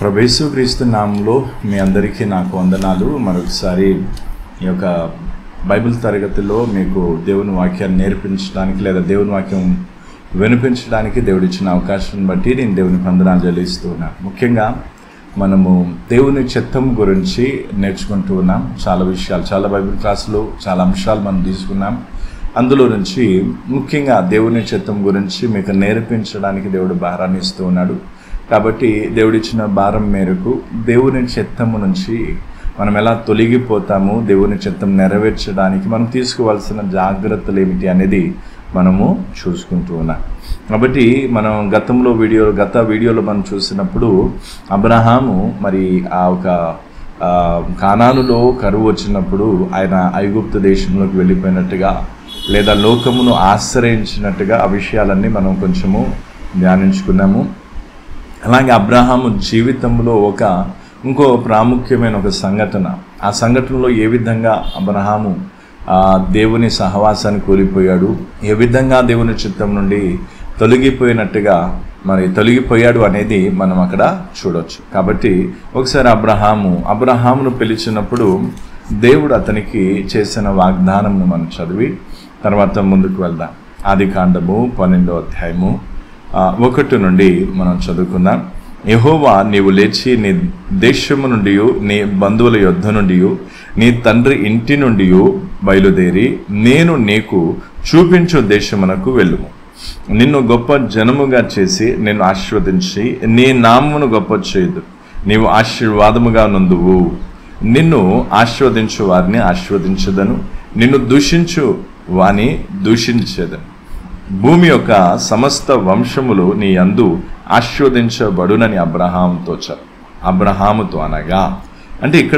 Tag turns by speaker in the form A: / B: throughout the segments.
A: ప్రభేసు క్రీస్తు నామంలో మీ అందరికీ నాకు వందనాలు మరొకసారి ఈ యొక్క బైబిల్ తరగతిలో మీకు దేవుని వాక్యాన్ని నేర్పించడానికి లేదా దేవుని వాక్యం వినిపించడానికి దేవుడు ఇచ్చిన అవకాశం బట్టి నేను దేవుని వందనాలు చెల్లిస్తూ ఉన్నాను ముఖ్యంగా మనము దేవుని చిత్తం గురించి నేర్చుకుంటూ ఉన్నాం చాలా విషయాలు చాలా బైబిల్ క్లాసులు చాలా అంశాలు మనం తీసుకున్నాం అందులో నుంచి ముఖ్యంగా దేవుని చిత్తం గురించి మీకు నేర్పించడానికి దేవుడు భారాన్ని ఇస్తూ ఉన్నాడు కాబట్టి దేవుడిచ్చిన భారం మేరకు దేవుని చిత్తము నుంచి మనం ఎలా తొలగిపోతాము దేవుని చిత్తం నెరవేర్చడానికి మనం తీసుకోవాల్సిన జాగ్రత్తలు ఏమిటి అనేది మనము చూసుకుంటూ ఉన్నాం కాబట్టి మనం గతంలో వీడియో గత వీడియోలో మనం చూసినప్పుడు అబ్రహాము మరి ఆ ఒక ఆ, కానానులో కరువు వచ్చినప్పుడు ఆయన ఐగుప్తు దేశంలోకి వెళ్ళిపోయినట్టుగా లేదా లోకమును ఆశ్రయించినట్టుగా ఆ విషయాలన్నీ మనం కొంచెము ధ్యానించుకున్నాము అలాగే అబ్రహాము జీవితంలో ఒక ఇంకో ప్రాముఖ్యమైన ఒక సంఘటన ఆ సంఘటనలో ఏ విధంగా అబ్రహాము ఆ దేవుని సహవాసాన్ని కోల్పోయాడు ఏ విధంగా దేవుని చిత్తం నుండి తొలగిపోయినట్టుగా మరి తొలగిపోయాడు అనేది మనం అక్కడ చూడొచ్చు కాబట్టి ఒకసారి అబ్రహాము అబ్రహామును పిలిచినప్పుడు దేవుడు అతనికి చేసిన వాగ్దానంను మనం చదివి తర్వాత ముందుకు వెళ్దాం ఆది కాండము పన్నెండో అధ్యాయము ఆ, ఒకటి నుండి మనం చదువుకుందాం యహోవా నీవు లేచి నీ దేశము నుండి నీ బంధువుల యొద్ధ నుండి నీ తండ్రి ఇంటి నుండి బయలుదేరి నేను నీకు చూపించు దేశమునకు వెళ్ళుము నిన్ను గొప్ప జనముగా చేసి నిన్ను ఆశీర్వదించి నీ నామమును గొప్ప చేయదు నీవు ఆశీర్వాదముగా నందువు నిన్ను ఆశీర్వదించు వారిని ఆశీర్వదించదను నిన్ను దూషించు వాని దూషించేదను భూమి యొక్క సమస్త వంశములు నీ అందు ఆశీర్వదించబడునని అబ్రహాంతో చ అబ్రహాముతో అనగా అంటే ఇక్కడ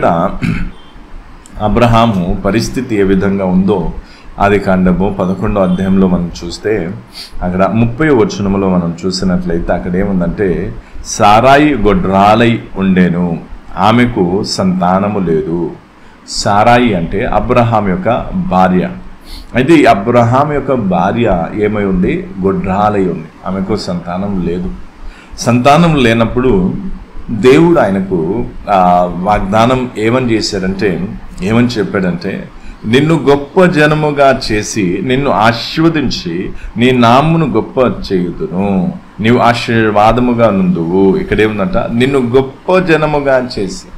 A: అబ్రహాము పరిస్థితి ఏ విధంగా ఉందో ఆది కాండము పదకొండో అధ్యాయంలో మనం చూస్తే అక్కడ ముప్పై వచనములో మనం చూసినట్లయితే అక్కడ ఏముందంటే సారాయి గొడ్రాలై ఉండేను ఆమెకు సంతానము లేదు సారాయి అంటే అబ్రహాం యొక్క భార్య అయితే ఈ అబ్రహాం యొక్క భార్య ఏమై ఉంది గొడ్రాలై ఉంది ఆమెకు సంతానం లేదు సంతానం లేనప్పుడు దేవుడు ఆయనకు ఆ, వాగ్దానం ఏమని చేశాడంటే ఏమని చెప్పాడంటే నిన్ను గొప్ప జనముగా చేసి నిన్ను ఆశీర్వదించి నీ నామును గొప్ప చేయుదును నీవు ఆశీర్వాదముగా నుందువు ఇక్కడ ఏముందంట నిన్ను గొప్ప జనముగా చేసి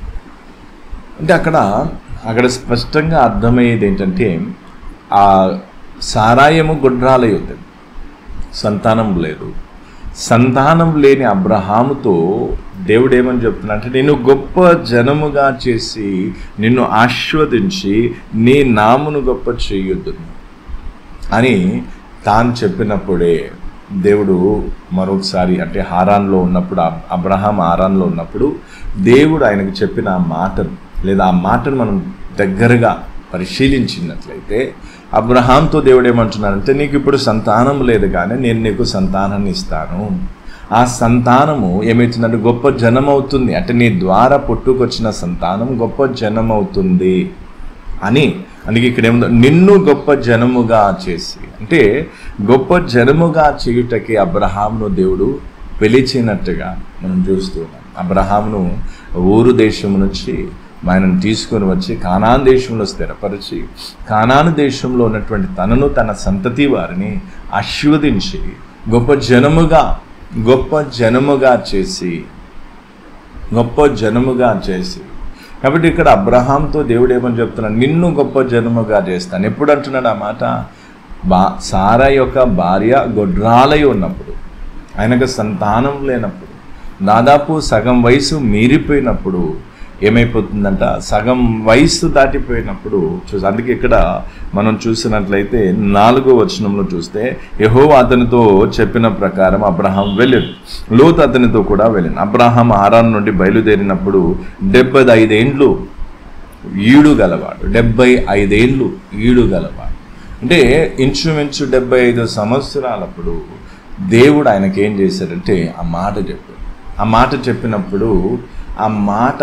A: అంటే అక్కడ అక్కడ స్పష్టంగా అర్థమయ్యేది ఏంటంటే ఆ సారాయము గుడ్రాలై ఉంది సంతానం లేదు సంతానం లేని అబ్రహాముతో దేవుడు ఏమని చెప్తున్నా అంటే నేను గొప్ప జనముగా చేసి నిన్ను ఆశీర్వదించి నీ నామును గొప్ప చేయొద్దు అని తాను చెప్పినప్పుడే దేవుడు మరొకసారి అంటే హారాన్లో ఉన్నప్పుడు అబ్- అబ్రహాం హారాన్లో ఉన్నప్పుడు దేవుడు ఆయనకు చెప్పిన ఆ మాటను లేదా ఆ మాటను మనం దగ్గరగా పరిశీలించినట్లయితే అబ్రహాంతో దేవుడు ఏమంటున్నాడంటే నీకు ఇప్పుడు సంతానం లేదు కానీ నేను నీకు సంతానాన్ని ఇస్తాను ఆ సంతానము ఏమవుతుందంటే గొప్ప జనం అవుతుంది అంటే నీ ద్వారా పుట్టుకొచ్చిన సంతానం గొప్ప జనం అవుతుంది అని అందుకే ఇక్కడ ఏముందో నిన్ను గొప్ప జనముగా చేసి అంటే గొప్ప జనముగా చేయుటకి అబ్రహామును దేవుడు పిలిచినట్టుగా మనం చూస్తూ ఉన్నాం అబ్రహామును ఊరు దేశం నుంచి ఆయనను తీసుకొని వచ్చి కానాన్ దేశంలో స్థిరపరిచి కానాను దేశంలో ఉన్నటువంటి తనను తన సంతతి వారిని ఆశీర్వదించి గొప్ప జనముగా గొప్ప జనముగా చేసి గొప్ప జనముగా చేసి కాబట్టి ఇక్కడ అబ్రహాంతో దేవుడు ఏమని చెప్తున్నాడు నిన్ను గొప్ప జనముగా చేస్తాను ఎప్పుడు అంటున్నాడు ఆ మాట బా సారా యొక్క భార్య గొడ్రాలై ఉన్నప్పుడు ఆయనకు సంతానం లేనప్పుడు దాదాపు సగం వయసు మీరిపోయినప్పుడు ఏమైపోతుందంట సగం వయసు దాటిపోయినప్పుడు చూసి అందుకే ఇక్కడ మనం చూసినట్లయితే నాలుగో వచనంలో చూస్తే యహో అతనితో చెప్పిన ప్రకారం అబ్రహాం వెళ్ళాడు లోతు అతనితో కూడా వెళ్ళాను అబ్రహాం ఆరాన్ నుండి బయలుదేరినప్పుడు డెబ్బై ఐదేండ్లు ఈడు గలవాడు డెబ్బై ఐదేండ్లు ఈడు గలవాడు అంటే ఇంచుమించు డెబ్బై ఐదు సంవత్సరాలప్పుడు దేవుడు ఆయనకి ఏం చేశాడంటే ఆ మాట చెప్పాడు ఆ మాట చెప్పినప్పుడు ఆ మాట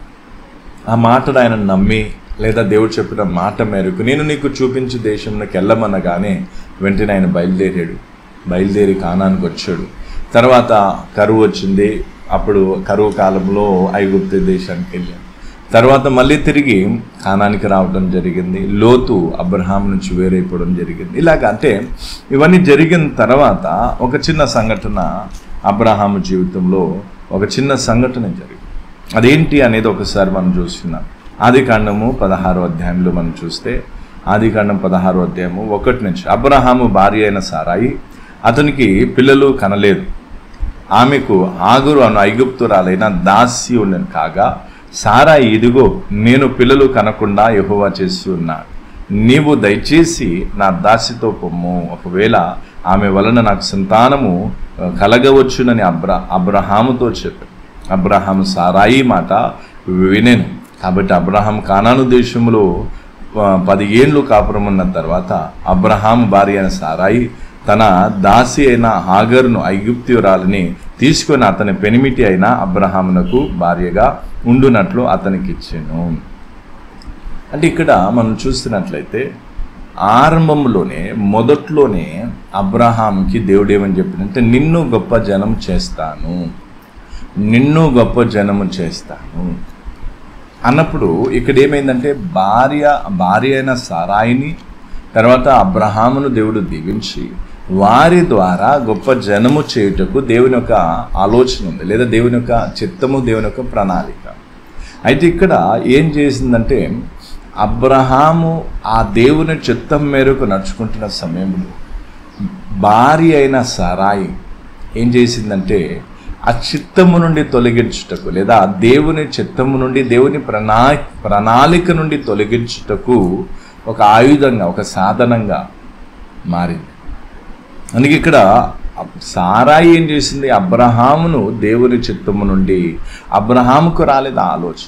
A: ఆ మాటను ఆయన నమ్మి లేదా దేవుడు చెప్పిన మాట మేరకు నేను నీకు చూపించు దేశంలోకి వెళ్ళమనగానే వెంటనే ఆయన బయలుదేరాడు బయలుదేరి కానానికి వచ్చాడు తర్వాత కరువు వచ్చింది అప్పుడు కరువు కాలంలో ఐగుప్తు దేశానికి వెళ్ళారు తర్వాత మళ్ళీ తిరిగి కానానికి రావడం జరిగింది లోతు అబ్రహాం నుంచి వేరైపోవడం జరిగింది ఇలాగ అంటే ఇవన్నీ జరిగిన తర్వాత ఒక చిన్న సంఘటన అబ్రహాము జీవితంలో ఒక చిన్న సంఘటన జరిగింది అదేంటి అనేది ఒకసారి మనం చూస్తున్నాం ఆది కాండము పదహారో అధ్యాయంలో మనం చూస్తే ఆది కాండం పదహారో అధ్యాయము ఒకటి నుంచి అబ్రహాము భార్య అయిన సారాయి అతనికి పిల్లలు కనలేదు ఆమెకు ఆగురు అను ఐగుప్తురాలైన దాసి ఉండను కాగా సారా ఇదిగో నేను పిల్లలు కనకుండా యెహోవా చేసి ఉన్నాడు నీవు దయచేసి నా దాసితో పొమ్ము ఒకవేళ ఆమె వలన నాకు సంతానము ఆ, కలగవచ్చునని అబ్రా అబ్రహాముతో చెప్పాడు అబ్రహాము సారాయి మాట వినేను కాబట్టి అబ్రహాం కానాను దేశంలో ఆ, పది ఏండ్లు కాపురం ఉన్న తర్వాత అబ్రహాం భార్య అయిన సారాయి తన దాసి అయిన హాగర్ను ఐగుప్త్యురాలని తీసుకొని అతని పెనిమిటి అయిన అబ్రహామునకు భార్యగా ఉండునట్లు అతనికి ఇచ్చాను అంటే ఇక్కడ మనం చూస్తున్నట్లయితే ఆరంభంలోనే మొదట్లోనే అబ్రహాంకి దేవుడు ఏమని చెప్పిందంటే నిన్ను గొప్ప జనం చేస్తాను నిన్ను గొప్ప జనము చేస్తాను అన్నప్పుడు ఇక్కడ ఏమైందంటే భార్య భార్య అయిన సారాయిని తర్వాత అబ్రహామును దేవుడు దీవించి వారి ద్వారా గొప్ప జనము చేయుటకు దేవుని యొక్క ఆలోచన ఉంది లేదా దేవుని యొక్క చిత్తము దేవుని యొక్క ప్రణాళిక అయితే ఇక్కడ ఏం చేసిందంటే అబ్రహాము ఆ దేవుని చిత్తం మేరకు నడుచుకుంటున్న సమయంలో భార్య అయిన సరాయి ఏం చేసిందంటే ఆ చిత్తము నుండి తొలగించుటకు లేదా ఆ దేవుని చిత్తము నుండి దేవుని ప్రణా ప్రణాళిక నుండి తొలగించుటకు ఒక ఆయుధంగా ఒక సాధనంగా మారింది అందుకే ఇక్కడ అబ్- సారాయి ఏం చేసింది అబ్రహామును దేవుని చిత్తము నుండి అబ్రహాముకు రాలేదు ఆ ఆలోచన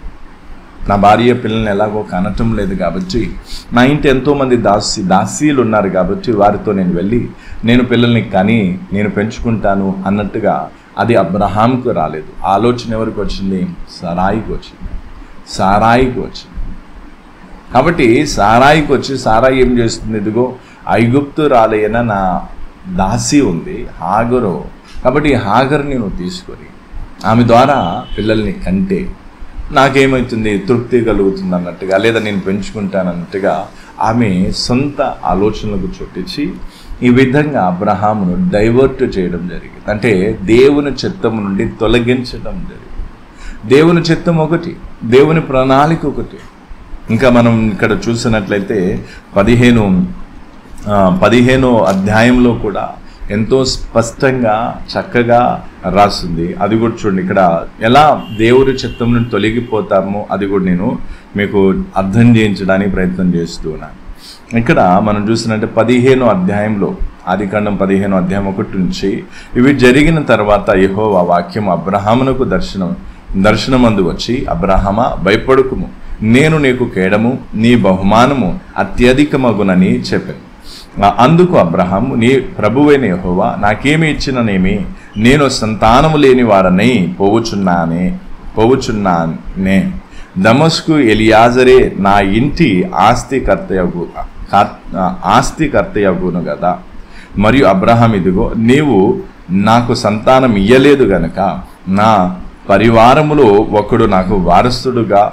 A: నా భార్య పిల్లల్ని ఎలాగో కనటం లేదు కాబట్టి నా ఇంటి ఎంతోమంది దాసి దాసీలు ఉన్నారు కాబట్టి వారితో నేను వెళ్ళి నేను పిల్లల్ని కని నేను పెంచుకుంటాను అన్నట్టుగా అది అబ్రహాంకు రాలేదు ఆలోచన ఎవరికి వచ్చింది సరాయికి వచ్చింది సారాయికి వచ్చింది కాబట్టి సారాయికి వచ్చి సారాయి ఏం చేస్తుంది ఇదిగో ఐగుప్తు రాలైన నా దాసి ఉంది హాగరు కాబట్టి ఈ హాగర్ని నువ్వు తీసుకొని ఆమె ద్వారా పిల్లల్ని కంటే నాకేమవుతుంది తృప్తి కలుగుతుంది అన్నట్టుగా లేదా నేను పెంచుకుంటాను అన్నట్టుగా ఆమె సొంత ఆలోచనలకు చొట్టించి ఈ విధంగా అబ్రహామును డైవర్ట్ చేయడం జరిగింది అంటే దేవుని చిత్తము నుండి తొలగించడం జరిగింది దేవుని చిత్తం ఒకటి దేవుని ప్రణాళిక ఒకటి ఇంకా మనం ఇక్కడ చూసినట్లయితే పదిహేను ఆ, పదిహేనో అధ్యాయంలో కూడా ఎంతో స్పష్టంగా చక్కగా రాస్తుంది అది కూడా చూడండి ఇక్కడ ఎలా దేవుడి చిత్తం నుండి తొలగిపోతామో అది కూడా నేను మీకు అర్థం చేయించడానికి ప్రయత్నం చేస్తూ ఉన్నాను ఇక్కడ మనం చూసినట్టే పదిహేనో అధ్యాయంలో ఆదికాండం పదిహేనో అధ్యాయం ఒకటి నుంచి ఇవి జరిగిన తర్వాత యహో ఆ వాక్యం అబ్రహామునకు దర్శనం దర్శనమందు వచ్చి అబ్రహమా భయపడుకుము నేను నీకు కేడము నీ బహుమానము అత్యధికమగునని చెప్పాను ఆ, అందుకు అబ్రహాం నీ ప్రభువైన యెహోవా నాకేమి ఇచ్చిననేమి నేను సంతానము లేని వారని పోవుచున్నానే పోవుచున్నానే దమస్కు ఎలియాజరే నా ఇంటి ఆస్తి కర్తయగు ఆస్తి కర్తయగును కదా మరియు అబ్రహాం ఇదిగో నీవు నాకు సంతానం ఇయ్యలేదు గనక నా పరివారములో ఒకడు నాకు వారసుడుగా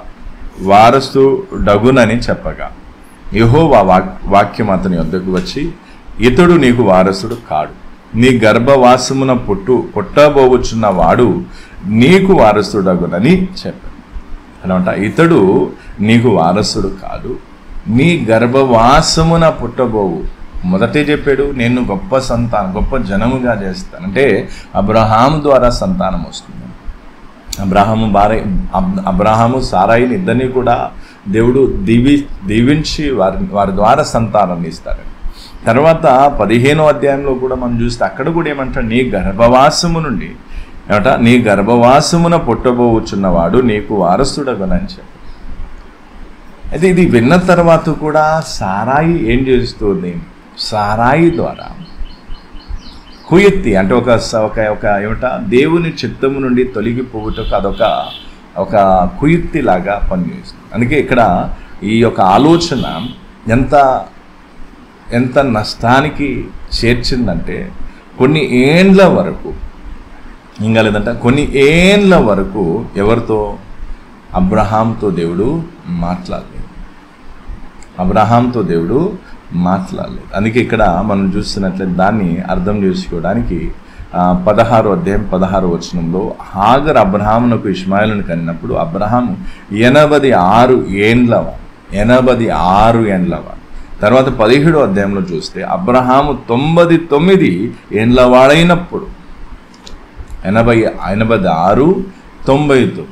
A: వారసుడగునని చెప్పగా యెహోవా వాక్ వాక్యం అతని వద్దకు వచ్చి ఇతడు నీకు వారసుడు కాడు నీ గర్భవాసమున పుట్టు పుట్టబోవచ్చున్న వాడు నీకు వారసుడగునని చెప్పాడు అనమాట ఇతడు నీకు వారసుడు కాదు నీ గర్భవాసమున పుట్టబోవు మొదటే చెప్పాడు నేను గొప్ప సంతానం గొప్ప జనముగా చేస్తాను అంటే అబ్రహాము ద్వారా సంతానం వస్తుంది అబ్రహాము భార్య అబ్- అబ్రహాము సారాయిని ఇద్దరిని కూడా దేవుడు దీవి దీవించి వారి వారి ద్వారా సంతానాన్ని ఇస్తాడు తర్వాత పదిహేనో అధ్యాయంలో కూడా మనం చూస్తే అక్కడ కూడా ఏమంటాడు నీ గర్భవాసము నుండి ఏమంట నీ గర్భవాసమున పుట్టబోచున్నవాడు నీకు వారసుడగనని చెప్పి అయితే ఇది విన్న తర్వాత కూడా సారాయి ఏం చేస్తుంది సారాయి ద్వారా కుయుక్తి అంటే ఒక స- ఒక ఒక ఏమిట దేవుని చిత్తము నుండి తొలగిపోవుటకు అదొక ఒక కుయుక్తి లాగా పనిచేస్తుంది అందుకే ఇక్కడ ఈ యొక్క ఆలోచన ఎంత ఎంత నష్టానికి చేర్చిందంటే కొన్ని ఏండ్ల వరకు ఇంకా లేదంట కొన్ని ఏళ్ళ వరకు ఎవరితో అబ్రహాంతో దేవుడు మాట్లాడలేదు అబ్రహాంతో దేవుడు మాట్లాడలేదు అందుకే ఇక్కడ మనం చూస్తున్నట్లయితే దాన్ని అర్థం చేసుకోవడానికి ఆ, పదహారో అధ్యాయం పదహారో వచనంలో హాగర్ అబ్రహామునకు ఇస్మాయిల్ని కనినప్పుడు అబ్రహాము ఎనభై ఆరు ఏండ్లవ ఎనభై ఆరు ఏండ్లవ తర్వాత పదిహేడో అధ్యాయంలో చూస్తే అబ్రహాము తొంభై తొమ్మిది ఏండ్లవాడైనప్పుడు ఎనభై ఎనభై ఆరు తొంభై తొమ్మిది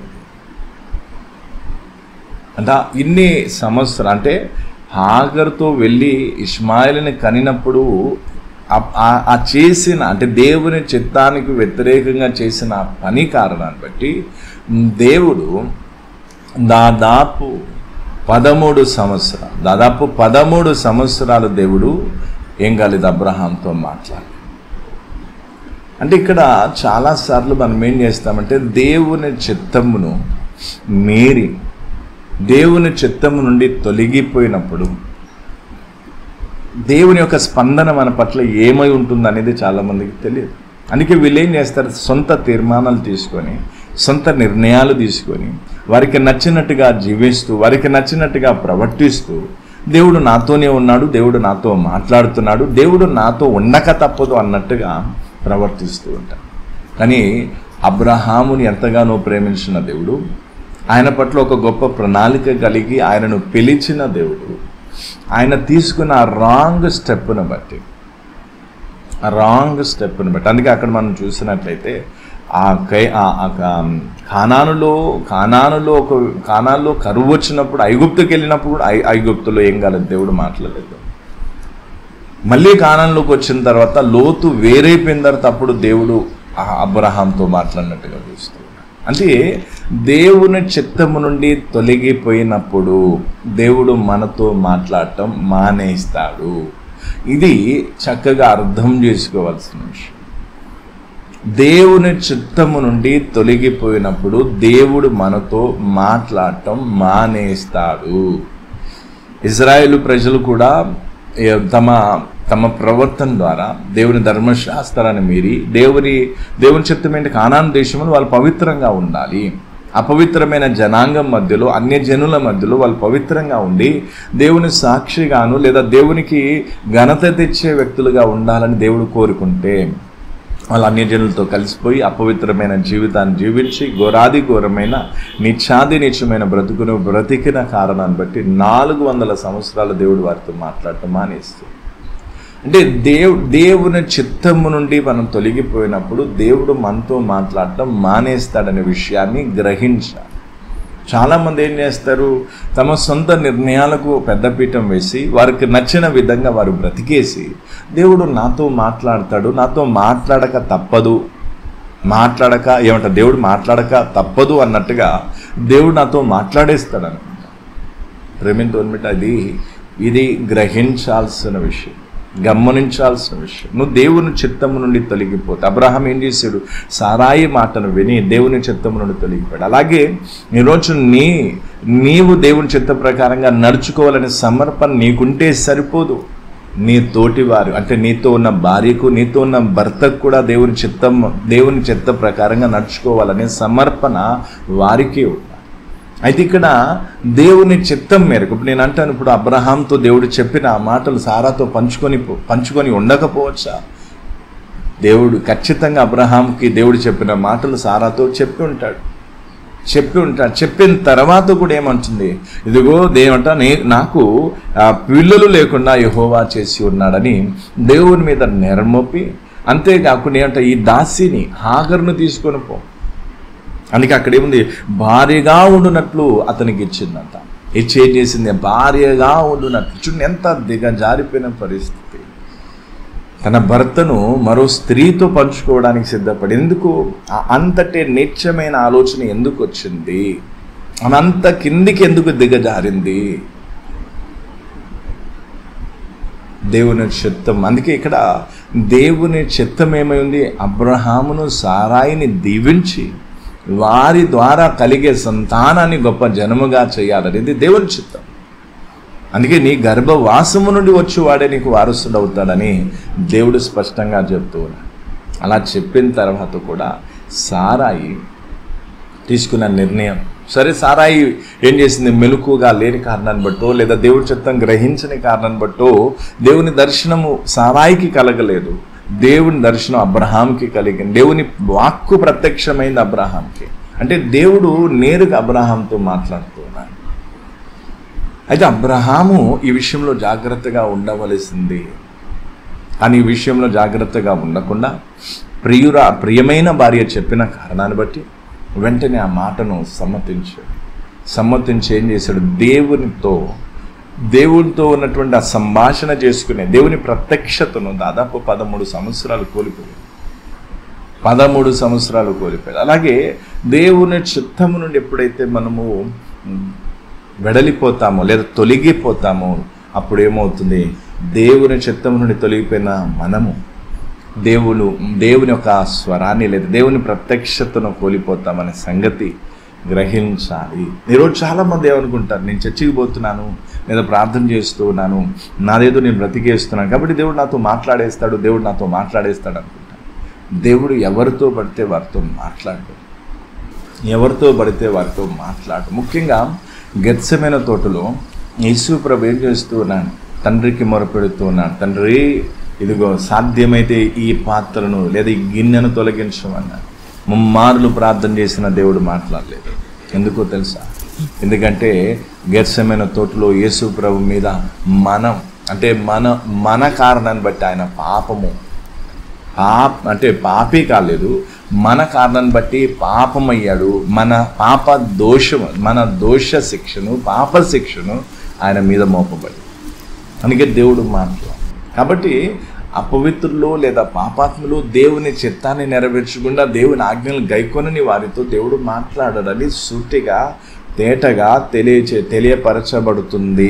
A: అంటే ఇన్ని సంవత్సరాలు అంటే హాగర్తో వెళ్ళి ఇస్మాయిల్ని కనినప్పుడు ఆ- ఆ- ఆ చేసిన అంటే దేవుని చిత్తానికి వ్యతిరేకంగా చేసిన ఆ పని కారణాన్ని బట్టి దేవుడు దాదాపు పదమూడు సంవత్సరాలు దాదాపు పదమూడు సంవత్సరాలు దేవుడు ఏం కాలేదు అబ్రహాంతో మాట్లాడాలి అంటే ఇక్కడ చాలాసార్లు మనం ఏం చేస్తామంటే దేవుని చిత్తమును మీరి దేవుని చిత్తము నుండి తొలగిపోయినప్పుడు దేవుని యొక్క స్పందన మన పట్ల ఏమై ఉంటుంది అనేది చాలామందికి తెలియదు అందుకే వీళ్ళు ఏం చేస్తారు సొంత తీర్మానాలు తీసుకొని సొంత నిర్ణయాలు తీసుకొని వారికి నచ్చినట్టుగా జీవిస్తూ వారికి నచ్చినట్టుగా ప్రవర్తిస్తూ దేవుడు నాతోనే ఉన్నాడు దేవుడు నాతో మాట్లాడుతున్నాడు దేవుడు నాతో ఉండక తప్పదు అన్నట్టుగా ప్రవర్తిస్తూ ఉంటారు కానీ అబ్రహాముని ఎంతగానో ప్రేమించిన దేవుడు ఆయన పట్ల ఒక గొప్ప ప్రణాళిక కలిగి ఆయనను పిలిచిన దేవుడు ఆయన తీసుకున్న ఆ రాంగ్ స్టెప్ను బట్టి ఆ రాంగ్ స్టెప్ను బట్టి అందుకే అక్కడ మనం చూసినట్లయితే ఆ కై ఆ- ఆ కా- కానానులో కానానులో ఒక కానాల్లో కరువు వచ్చినప్పుడు ఐగుప్తుకి వెళ్ళినప్పుడు కూడా ఐ ఐగుప్తులో ఏం కాలేదు దేవుడు మాట్లాడలేదు మళ్ళీ కానాన్లోకి వచ్చిన తర్వాత లోతు వేరైపోయిన తర్వాత అప్పుడు దేవుడు ఆ అబ్రహాంతో మాట్లాడినట్టుగా చూస్తూ అంటే దేవుని చిత్తము నుండి తొలగిపోయినప్పుడు దేవుడు మనతో మాట్లాడటం మానేస్తాడు ఇది చక్కగా అర్థం చేసుకోవాల్సిన విషయం దేవుని చిత్తము నుండి తొలగిపోయినప్పుడు దేవుడు మనతో మాట్లాడటం మానేస్తాడు ఇజ్రాయేలు ప్రజలు కూడా ఏ, తమ తమ ప్రవర్తన ద్వారా దేవుని ధర్మశాస్త్రాన్ని మీరి దేవుని దేవుని చిత్తమైన కానాన్ దేశంలో వాళ్ళు పవిత్రంగా ఉండాలి అపవిత్రమైన జనాంగం మధ్యలో అన్య జనుల మధ్యలో వాళ్ళు పవిత్రంగా ఉండి దేవుని సాక్షిగాను లేదా దేవునికి ఘనత తెచ్చే వ్యక్తులుగా ఉండాలని దేవుడు కోరుకుంటే వాళ్ళు అన్యజనులతో కలిసిపోయి అపవిత్రమైన జీవితాన్ని జీవించి ఘోరాది ఘోరమైన నిత్యాది నిత్యమైన బ్రతుకును బ్రతికిన కారణాన్ని బట్టి నాలుగు వందల సంవత్సరాలు దేవుడు వారితో మాట్లాడటం మానేస్తుంది అంటే దేవు దేవుని చిత్తము నుండి మనం తొలగిపోయినప్పుడు దేవుడు మనతో మాట్లాడటం మానేస్తాడనే విషయాన్ని గ్రహించాలి చాలామంది ఏం చేస్తారు తమ సొంత నిర్ణయాలకు పెద్దపీఠం వేసి వారికి నచ్చిన విధంగా వారు బ్రతికేసి దేవుడు నాతో మాట్లాడతాడు నాతో మాట్లాడక తప్పదు మాట్లాడక ఏమంట దేవుడు మాట్లాడక తప్పదు అన్నట్టుగా దేవుడు నాతో మాట్లాడేస్తాడు అనుకుంటా ప్రేమితో అది ఇది గ్రహించాల్సిన విషయం గమనించాల్సిన విషయం నువ్వు దేవుని చిత్తము నుండి తొలగిపోతే అబ్రహాం ఏం చేశాడు సారాయి మాటను విని దేవుని చిత్తము నుండి తొలగిపోయాడు అలాగే ఈరోజు నీ నీవు దేవుని చిత్త ప్రకారంగా నడుచుకోవాలనే సమర్పణ నీకుంటే సరిపోదు నీ తోటివారు అంటే నీతో ఉన్న భార్యకు నీతో ఉన్న భర్తకు కూడా దేవుని చిత్తం దేవుని చిత్త ప్రకారంగా నడుచుకోవాలనే సమర్పణ వారికి ఉండాలి అయితే ఇక్కడ దేవుని చిత్తం మేరకు ఇప్పుడు నేను అంటాను ఇప్పుడు అబ్రహాంతో దేవుడు చెప్పిన ఆ మాటలు సారాతో పంచుకొని పో- పంచుకొని ఉండకపోవచ్చా దేవుడు ఖచ్చితంగా అబ్రహాంకి దేవుడు చెప్పిన మాటలు సారాతో చెప్పి ఉంటాడు చెప్పి ఉంటాడు చెప్పిన తర్వాత కూడా ఏమంటుంది ఇదిగో దేవంట నే నాకు ఆ, పిల్లలు లేకుండా యహోవా చేసి ఉన్నాడని దేవుని మీద నెరమొప్పి అంతేకాకుండా ఏమంట ఈ దాసిని హాగర్ను తీసుకొని పో అందుకే అక్కడ ఏముంది భార్యగా ఉండునట్లు అతనికి ఇచ్చిందంట ఇచ్చి ఏం చేసింది భార్యగా ఉండునట్లు చూడండి ఎంత దిగజారిపోయిన పరిస్థితి తన భర్తను మరో స్త్రీతో పంచుకోవడానికి సిద్ధపడి ఎందుకు ఆ అంతటి నిత్యమైన ఆలోచన ఎందుకు వచ్చింది ఆమె అంత కిందికి ఎందుకు దిగజారింది దేవుని చిత్తం అందుకే ఇక్కడ దేవుని చిత్తం ఏమై ఉంది అబ్రహామును సారాయిని దీవించి వారి ద్వారా కలిగే సంతానాన్ని గొప్ప జనముగా చేయాలనేది దేవుని చిత్తం అందుకే నీ గర్భవాసము నుండి వచ్చేవాడే నీకు వారసుడు అవుతాడని దేవుడు స్పష్టంగా చెప్తూ ఉన్నాడు అలా చెప్పిన తర్వాత కూడా సారాయి తీసుకున్న నిర్ణయం సరే సారాయి ఏం చేసింది మెలకుగా లేని కారణాన్ని బట్టో లేదా దేవుడి చిత్తం గ్రహించని కారణాన్ని బట్టో దేవుని దర్శనము సారాయికి కలగలేదు దేవుని దర్శనం అబ్రహాంకి కలిగింది దేవుని వాక్కు ప్రత్యక్షమైంది అబ్రహాంకి అంటే దేవుడు నేరుగా అబ్రహాంతో మాట్లాడుతున్నాడు అయితే అబ్రహాము ఈ విషయంలో జాగ్రత్తగా ఉండవలసింది కానీ ఈ విషయంలో జాగ్రత్తగా ఉండకుండా ప్రియుర ప్రియమైన భార్య చెప్పిన కారణాన్ని బట్టి వెంటనే ఆ మాటను సమ్మతించాడు సమ్మతించి ఏం చేశాడు దేవునితో దేవునితో ఉన్నటువంటి ఆ సంభాషణ చేసుకునే దేవుని ప్రత్యక్షతను దాదాపు పదమూడు సంవత్సరాలు కోల్పోయాడు పదమూడు సంవత్సరాలు కోల్పోయాడు అలాగే దేవుని చిత్తము నుండి ఎప్పుడైతే మనము వెడలిపోతామో లేదా తొలగిపోతామో అప్పుడు ఏమవుతుంది దేవుని చిత్తము నుండి తొలగిపోయిన మనము దేవుడు దేవుని యొక్క స్వరాన్ని లేదా దేవుని ప్రత్యక్షతను కోల్పోతామనే సంగతి గ్రహించాలి ఈరోజు చాలామంది ఏమనుకుంటారు నేను చర్చికి పోతున్నాను లేదా ప్రార్థన చేస్తూ ఉన్నాను నాదేదో నేను బ్రతికేస్తున్నాను కాబట్టి దేవుడు నాతో మాట్లాడేస్తాడు దేవుడు నాతో మాట్లాడేస్తాడు అనుకుంటాను దేవుడు ఎవరితో పడితే వారితో మాట్లాడు ఎవరితో పడితే వారితో మాట్లాడు ముఖ్యంగా గెత్సమైన తోటలో యేసు ప్రభు ఏం చేస్తూ ఉన్నాను తండ్రికి మొరపెడుతూ ఉన్నాను తండ్రి ఇదిగో సాధ్యమైతే ఈ పాత్రను లేదా ఈ గిన్నెను తొలగించమన్నాడు ముమ్మారులు ప్రార్థన చేసిన దేవుడు మాట్లాడలేదు ఎందుకో తెలుసా ఎందుకంటే గెర్సమైన తోటలో యేసు ప్రభు మీద మనం అంటే మన మన కారణాన్ని బట్టి ఆయన పాపము పాప అంటే పాపి కాలేదు మన కారణాన్ని బట్టి పాపమయ్యాడు మన పాప దోషం మన దోష శిక్షను పాప శిక్షను ఆయన మీద మోపబడి అందుకే దేవుడు మాట్లాడు కాబట్టి అపవిత్రులు లేదా పాపాత్ములు దేవుని చిత్తాన్ని నెరవేర్చకుండా దేవుని ఆజ్ఞలు గైకొనని వారితో దేవుడు మాట్లాడాలని సూటిగా తేటగా తెలియచే తెలియపరచబడుతుంది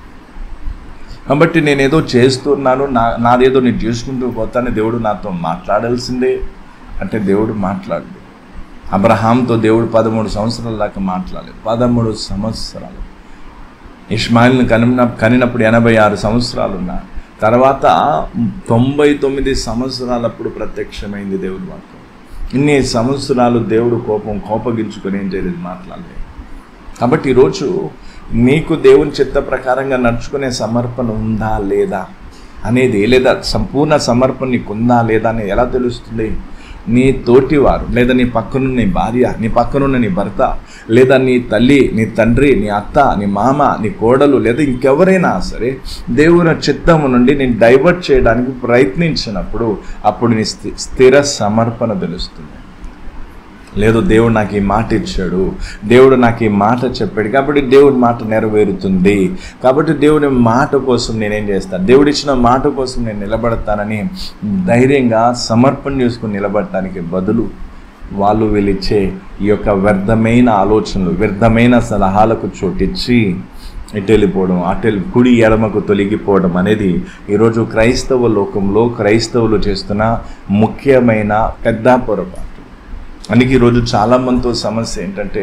A: కాబట్టి నేను ఏదో చేస్తున్నాను నా నాదేదో నేను చేసుకుంటూ పోతాను దేవుడు నాతో మాట్లాడాల్సిందే అంటే దేవుడు మాట్లాడు అబ్రహాంతో దేవుడు పదమూడు సంవత్సరాల దాకా మాట్లాడలేదు పదమూడు సంవత్సరాలు ఇస్మాయిల్ని కనిన కనినప్పుడు ఎనభై ఆరు సంవత్సరాలు ఉన్నా తర్వాత తొంభై తొమ్మిది సంవత్సరాలప్పుడు ప్రత్యక్షమైంది దేవుడు వాక్యం ఇన్ని సంవత్సరాలు దేవుడు కోపం కోపగించుకొని ఏం చేయలేదు మాట్లాడలేదు కాబట్టి ఈరోజు నీకు దేవుని చిత్త ప్రకారంగా నడుచుకునే సమర్పణ ఉందా లేదా అనేది లేదా సంపూర్ణ సమర్పణ నీకు ఉందా లేదా అనేది ఎలా తెలుస్తుంది నీ తోటివారు లేదా నీ పక్కనున్న నీ భార్య నీ పక్కనున్న నీ భర్త లేదా నీ తల్లి నీ తండ్రి నీ అత్త నీ మామ నీ కోడలు లేదా ఇంకెవరైనా సరే దేవుని చిత్తము నుండి నేను డైవర్ట్ చేయడానికి ప్రయత్నించినప్పుడు అప్పుడు నీ స్థి- స్థిర సమర్పణ తెలుస్తుంది లేదు దేవుడు నాకు ఈ మాట ఇచ్చాడు దేవుడు నాకు ఈ మాట చెప్పాడు కాబట్టి దేవుడి మాట నెరవేరుతుంది కాబట్టి దేవుడి మాట కోసం నేనేం చేస్తాను దేవుడు ఇచ్చిన మాట కోసం నేను నిలబడతానని ధైర్యంగా సమర్పణ చేసుకుని నిలబడటానికి బదులు వాళ్ళు వీళ్ళిచ్చే ఈ యొక్క వ్యర్థమైన ఆలోచనలు వ్యర్థమైన సలహాలకు చోటిచ్చి ఇటు వెళ్ళిపోవడం అటు వెళ్ళి కుడి ఎడమకు తొలగిపోవడం అనేది ఈరోజు క్రైస్తవ లోకంలో క్రైస్తవులు చేస్తున్న ముఖ్యమైన పెద్ద పొరపాటు అందుకే ఈరోజు చాలామందితో సమస్య ఏంటంటే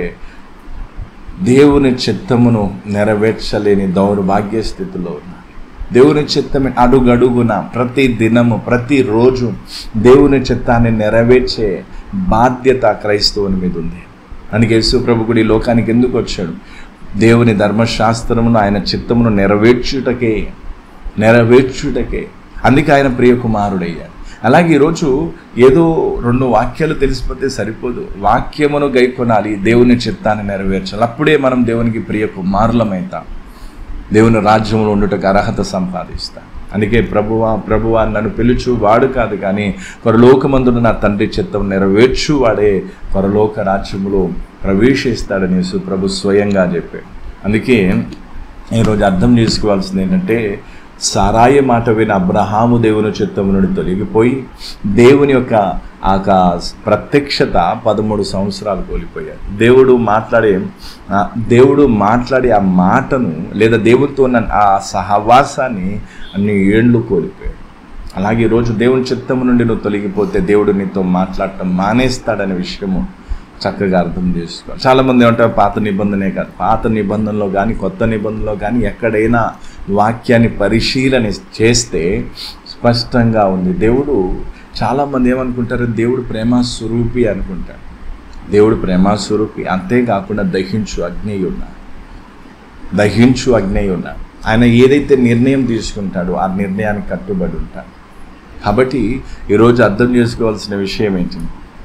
A: దేవుని చిత్తమును నెరవేర్చలేని దౌర్భాగ్య స్థితిలో ఉన్నారు దేవుని చిత్తమే అడుగడుగున ప్రతి దినము ప్రతిరోజు దేవుని చిత్తాన్ని నెరవేర్చే బాధ్యత క్రైస్తవుని మీద ఉంది అందుకే యేసు ప్రభు కూడా ఈ లోకానికి ఎందుకు వచ్చాడు దేవుని ధర్మశాస్త్రమును ఆయన చిత్తమును నెరవేర్చుటకే నెరవేర్చుటకే అందుకే ఆయన ప్రియకుమారుడయ్యాడు అలాగే ఈరోజు ఏదో రెండు వాక్యాలు తెలిసిపోతే సరిపోదు వాక్యమును గైకొనాలి దేవుని చిత్తాన్ని నెరవేర్చాలి అప్పుడే మనం దేవునికి ప్రియ కుమారులమైతాం దేవుని రాజ్యంలో ఉండుటకు అర్హత సంపాదిస్తాం అందుకే ప్రభువా ప్రభువా నన్ను పిలుచు వాడు కాదు కానీ పరలోకమందున నా తండ్రి చిత్తం నెరవేర్చు వాడే పరలోక రాజ్యములో ప్రవేశిస్తాడని యేసు ప్రభు స్వయంగా చెప్పాడు అందుకే ఈరోజు అర్థం చేసుకోవాల్సింది ఏంటంటే సారాయి మాట విని అబ్రహాము దేవుని చిత్తము నుండి తొలగిపోయి దేవుని యొక్క ఆ యొక్క ప్రత్యక్షత పదమూడు సంవత్సరాలు కోల్పోయాడు దేవుడు మాట్లాడే ఆ దేవుడు మాట్లాడే ఆ మాటను లేదా దేవునితో ఉన్న ఆ సహవాసాన్ని అన్ని ఏళ్ళు కోల్పోయాడు అలాగే ఈరోజు దేవుని చిత్తము నుండి నువ్వు తొలగిపోతే దేవుడు నీతో మాట్లాడటం మానేస్తాడనే విషయము చక్కగా అర్థం చేసుకోవాలి చాలామంది ఏమంటారు పాత నిబంధనే కాదు పాత నిబంధనలో కానీ కొత్త నిబంధనలో కానీ ఎక్కడైనా వాక్యాన్ని పరిశీలన చేస్తే స్పష్టంగా ఉంది దేవుడు చాలామంది ఏమనుకుంటారు దేవుడు ప్రేమ స్వరూపి అనుకుంటారు దేవుడు ప్రేమ స్వరూపి అంతేకాకుండా దహించు అగ్నేయున్న దహించు అగ్నేయున్న ఆయన ఏదైతే నిర్ణయం తీసుకుంటాడో ఆ నిర్ణయానికి కట్టుబడి ఉంటాడు కాబట్టి ఈరోజు అర్థం చేసుకోవాల్సిన విషయం ఏంటి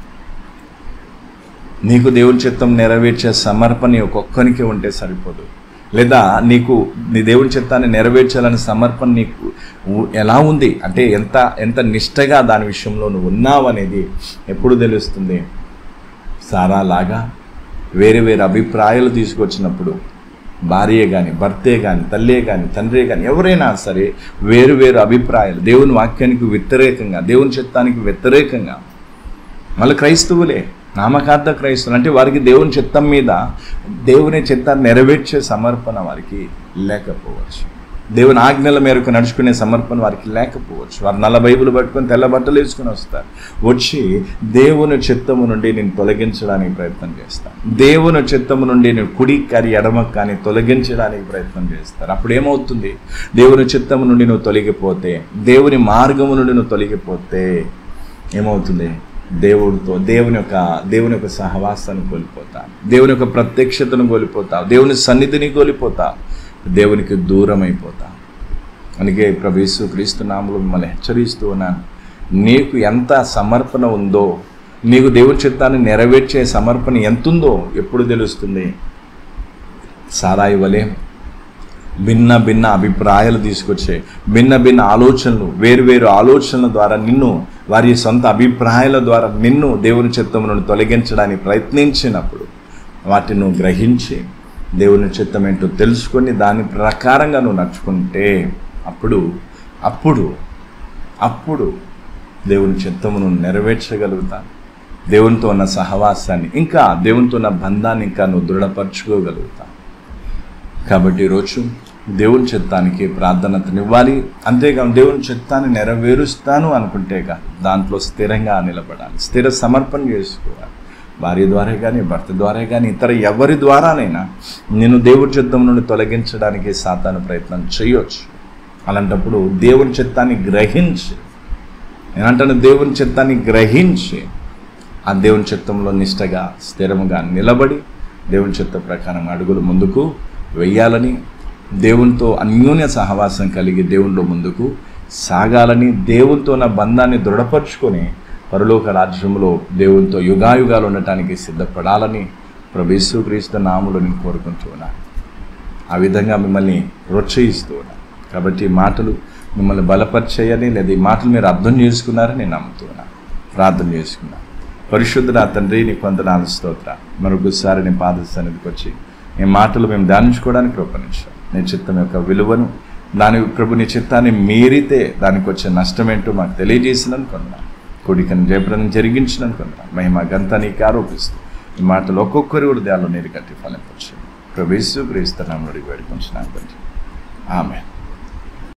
A: నీకు దేవుని చిత్తం నెరవేర్చే సమర్పణ ఒక్కొక్కరికి ఉంటే సరిపోదు లేదా నీకు నీ దేవుని చిత్తాన్ని నెరవేర్చాలని సమర్పణ నీకు ఉ- ఎలా ఉంది అంటే ఎంత ఎంత నిష్టగా దాని విషయంలో నువ్వు ఉన్నావు అనేది ఎప్పుడు తెలుస్తుంది సారా లాగా వేరే వేరే అభిప్రాయాలు తీసుకొచ్చినప్పుడు భార్యే కానీ భర్తే కానీ తల్లే కానీ తండ్రే కానీ ఎవరైనా సరే వేరు వేరు అభిప్రాయాలు దేవుని వాక్యానికి వ్యతిరేకంగా దేవుని చిత్తానికి వ్యతిరేకంగా మళ్ళీ క్రైస్తవులే నామకార్థ క్రైస్తవులు అంటే వారికి దేవుని చిత్తం మీద దేవుని చిత్తాన్ని నెరవేర్చే సమర్పణ వారికి లేకపోవచ్చు దేవుని ఆజ్ఞల మేరకు నడుచుకునే సమర్పణ వారికి లేకపోవచ్చు వారు నల్ల బైబులు పట్టుకొని తెల్ల బట్టలు వేసుకుని వస్తారు వచ్చి దేవుని చిత్తము నుండి నేను తొలగించడానికి ప్రయత్నం చేస్తాను దేవుని చిత్తము నుండి నేను కుడి కానీ ఎడమ కానీ తొలగించడానికి ప్రయత్నం చేస్తారు అప్పుడు ఏమవుతుంది దేవుని చిత్తము నుండి నువ్వు తొలగిపోతే దేవుని మార్గము నుండి నువ్వు తొలగిపోతే ఏమవుతుంది దేవుడితో దేవుని యొక్క దేవుని యొక్క సహవాసాన్ని కోల్పోతా దేవుని యొక్క ప్రత్యక్షతను కోల్పోతావు దేవుని సన్నిధిని కోల్పోతావు దేవునికి దూరం అయిపోతా అందుకే ప్రభు యేసు క్రీస్తు నామలు మిమ్మల్ని హెచ్చరిస్తూ ఉన్నాను నీకు ఎంత సమర్పణ ఉందో నీకు దేవుని చిత్తాన్ని నెరవేర్చే సమర్పణ ఎంత ఉందో ఎప్పుడు తెలుస్తుంది సారాయి వలె భిన్న భిన్న అభిప్రాయాలు తీసుకొచ్చే భిన్న భిన్న ఆలోచనలు వేరు వేరు ఆలోచనల ద్వారా నిన్ను వారి సొంత అభిప్రాయాల ద్వారా నిన్ను దేవుని చిత్తం నుండి తొలగించడానికి ప్రయత్నించినప్పుడు వాటిని నువ్వు గ్రహించి దేవుని చిత్తం ఏంటో తెలుసుకొని దాని ప్రకారంగా నువ్వు నడుచుకుంటే అప్పుడు అప్పుడు అప్పుడు దేవుని చిత్తమును నెరవేర్చగలుగుతాను దేవునితో ఉన్న సహవాసాన్ని ఇంకా దేవునితో ఉన్న బంధాన్ని ఇంకా నువ్వు దృఢపరచుకోగలుగుతావు కాబట్టి ఈరోజు దేవుని చిత్తానికి ప్రార్థనతనివ్వాలి అంతేకాదు దేవుని చిత్తాన్ని నెరవేరుస్తాను అనుకుంటే కాదు దాంట్లో స్థిరంగా నిలబడాలి స్థిర సమర్పణ చేసుకోవాలి భార్య ద్వారా కానీ భర్త ద్వారా కానీ ఇతర ఎవరి ద్వారానైనా నేను దేవుని చిత్తం నుండి తొలగించడానికి సాతాను ప్రయత్నం చేయొచ్చు అలాంటప్పుడు దేవుని చిత్తాన్ని గ్రహించి నేనంటాను దేవుని చిత్తాన్ని గ్రహించి ఆ దేవుని చిత్తంలో నిష్టగా స్థిరముగా నిలబడి దేవుని చిత్త ప్రకారం అడుగులు ముందుకు వెయ్యాలని దేవునితో అన్యోన్య సహవాసం కలిగి దేవునిలో ముందుకు సాగాలని దేవునితో ఉన్న బంధాన్ని దృఢపరుచుకొని పరలోక రాజ్యంలో దేవునితో యుగాయుగాలు ఉండటానికి సిద్ధపడాలని ప్రభు క్రీస్తు నాములు నేను కోరుకుంటూ ఉన్నాను ఆ విధంగా మిమ్మల్ని ప్రోత్సహిస్తూ ఉన్నాను కాబట్టి ఈ మాటలు మిమ్మల్ని బలపరిచేయని లేదా ఈ మాటలు మీరు అర్థం చేసుకున్నారని నేను నమ్ముతున్నాను ప్రార్థన చేసుకున్నాను పరిశుద్ధ నా తండ్రి నీ కొందనాలు స్తోత్ర మరొకసారి నీ పాద సన్నిధికి వచ్చి నీ మాటలు మేము ధ్యానించుకోవడానికి రూపొందించాం నీ చిత్తం యొక్క విలువను దాని ప్రభు నీ చిత్తాన్ని మీరితే దానికి వచ్చే నష్టం ఏంటో మాకు తెలియజేసినని కొన్నా కొడికని జయప్రదం జరిగించినని కొన్నా మహిమ గంతా నీకు ఆరోపిస్తూ ఈ మాటలు ఒక్కొక్కరి హృదయాల్లో నీరు కట్టి ఫలింపచ్చు ప్రభు క్రీస్తు నామడి వేడుకొంచున్నాను ఆమె